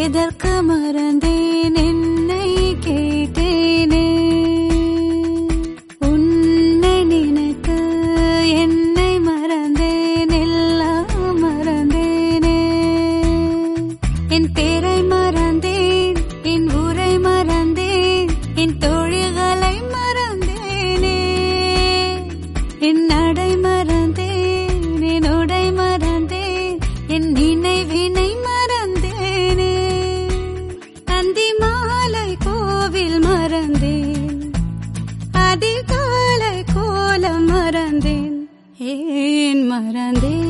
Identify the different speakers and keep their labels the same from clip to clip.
Speaker 1: எதற்கு மறந்தேன் என்னை கேட்டேனே உன்னை நினைத்து என்னை மறந்தேன் எல்லாம் மறந்தேனே என் பேரை மறந்தேன் என் ஊரை மறந்தேன் என் தொழில்களை மறந்தேனே என் நடை மறந்தேன் என் உடை மறந்தேன் என் நினைவினை மறந்தேனே அந்தி மாலை கோவில் மறந்தேன் அதிகாலை கோலம் மறந்தேன் ஏன் மறந்தேன்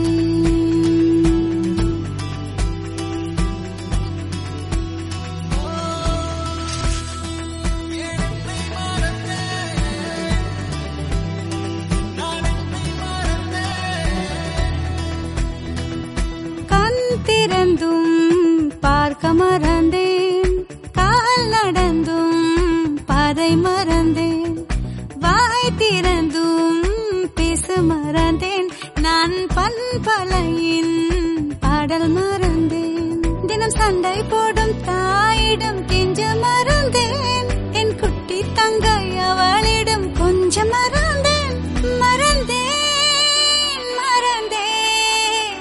Speaker 1: கண் திறந்தும் பார்க்க மறந்தேன் கால் நடந்தும் பாதை மறந்தேன் வாய் திறந்தும் பேச மறந்தேன் நான் பண்பலையின் பாடல் மறந்தேன் தினம் சண்டை போடும் தாயிடம் கெஞ்ச மறந்தேன் என் குட்டி தங்கை அவளிடம் கொஞ்சம் மறந்தேன் மறந்தேன் மறந்தேன்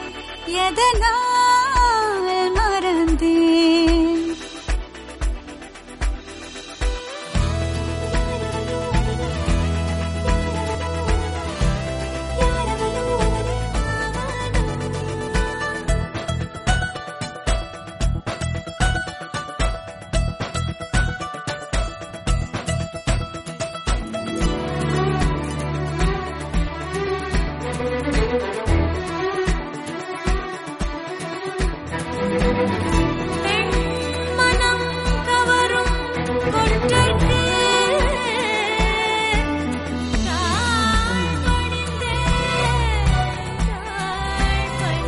Speaker 1: எதனால் மறந்தேன் மனம் கவரும் கொற்றற்கு தாழ் பணிந்தேன், தாழ்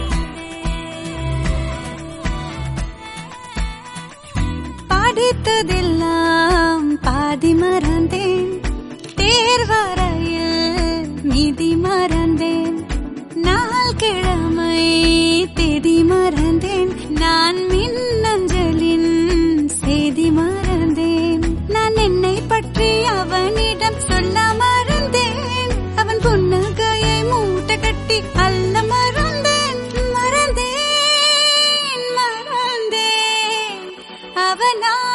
Speaker 1: பணிந்தேன். படித்ததெல்லாம் பாதி மறந்தேன் தேர்வரையில் மீதி மறந்தேன் நாள் கிழமை தேதி மறந்தேன் நான் மின்னஞ்சலின் செய்தி மறந்தேன் நான் என்னை பற்றி அவனிடம் சொல்ல மறந்தேன் அவன் புன்னகையை மூட்டை கட்டி அல்ல மறந்தேன் மறந்தேன் மறந்தேன் அவனா